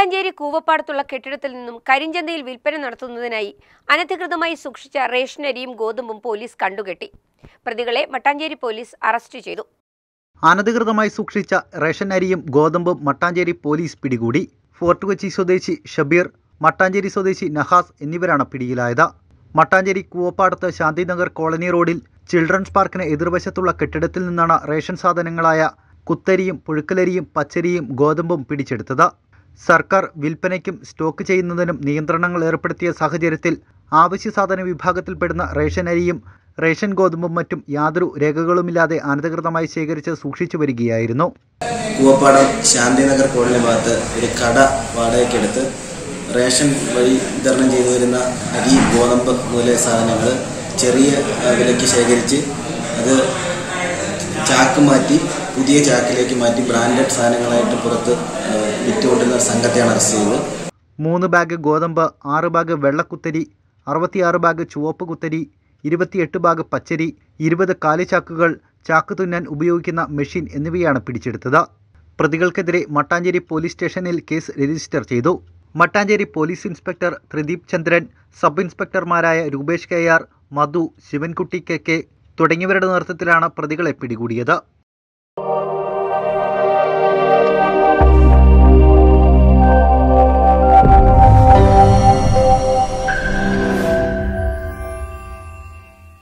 മട്ടാഞ്ചേരി കൂവപ്പാടത്തുള്ള കെട്ടിടത്തിൽ നിന്നും കരിഞ്ചന്തയിൽ വിൽപ്പന നടത്തുന്നതിനായി അനധികൃതമായി സൂക്ഷിച്ച റേഷനരിയും ഗോതമ്പും പോലീസ് കണ്ടുകെട്ടി പ്രതികളെ മട്ടാഞ്ചേരി പോലീസ് അറസ്റ്റ് ചെയ്തു അനധികൃതമായി സൂക്ഷിച്ച റേഷൻ അരിയും ഗോതമ്പും മട്ടാഞ്ചേരി പോലീസ് പിടികൂടി ഫോർട്ട് കൊച്ചി സ്വദേശി ഷബീർ മട്ടാഞ്ചേരി സ്വദേശി നഹാസ് എന്നിവരാണ് പിടിയിലായത് മട്ടാഞ്ചേരി കൂവപ്പാടത്ത് ശാന്തിനഗർ കോളനി റോഡിൽ ചിൽഡ്രൻസ് പാർക്കിന് എതിർവശത്തുള്ള കെട്ടിടത്തിൽ നിന്നാണ് റേഷൻ സാധനങ്ങളായ കുത്തരിയും പുഴുക്കലരിയും പച്ചരിയും ഗോതമ്പും പിടിച്ചെടുത്തത് സർക്കാർ വിൽപ്പനയ്ക്കും സ്റ്റോക്ക് ചെയ്യുന്നതിനും നിയന്ത്രണങ്ങൾ ഏർപ്പെടുത്തിയ സാഹചര്യത്തിൽ ആവശ്യ സാധന വിഭാഗത്തിൽപ്പെടുന്ന റേഷൻ അരിയും റേഷൻ ഗോതമ്പും മറ്റും യാതൊരു രേഖകളുമില്ലാതെ അനധികൃതമായി ശേഖരിച്ച് സൂക്ഷിച്ചു വരികയായിരുന്നു കൂവപ്പാടം ശാന്തിനഗർ കോളനി ഭാഗത്ത് ഒരു കട വാടകയ്ക്കെടുത്ത് റേഷൻ വഴി വിതരണം ചെയ്തു വരുന്ന അരി ഗോതമ്പ് മൂല സാധനങ്ങൾ ചെറിയ ആ, വിലയ്ക്ക് ശേഖരിച്ച് അത് ചാക്ക് മാറ്റി പുതിയ ചാക്കിലേക്ക് മാറ്റി ബ്രാൻഡഡ് സാധനങ്ങളായിട്ട് പുറത്ത് ആ, വിറ്റുകൊണ്ടിരുന്ന ഒരു സംഘത്തെയാണ് അറസ്റ്റ് ചെയ്തത് മൂന്ന് ബാഗ് ഗോതമ്പ് ആറ് ബാഗ് വെള്ളക്കുത്തരി അറുപത്തിയാറ് ബാഗ് ചുവപ്പ് കുത്തരി ഇരുപത്തിയെട്ട് ബാഗ് പച്ചരി ഇരുപത് കാലിച്ചാക്കുകൾ ചാക്ക് തുന്നാൻ ഉപയോഗിക്കുന്ന മെഷീൻ എന്നിവയാണ് പിടിച്ചെടുത്തത് പ്രതികൾക്കെതിരെ മട്ടാഞ്ചേരി പോലീസ് സ്റ്റേഷനിൽ കേസ് രജിസ്റ്റർ ചെയ്തു Mattancherry police inspector Thrideep Chandran sub ഇൻസ്പെക്ടർമാരായ Roopesh K R Madhu Sivankutty K K തുടങ്ങിയവരുടെ നേതൃത്വത്തിലാണ് പ്രതികളെ പിടികൂടിയത്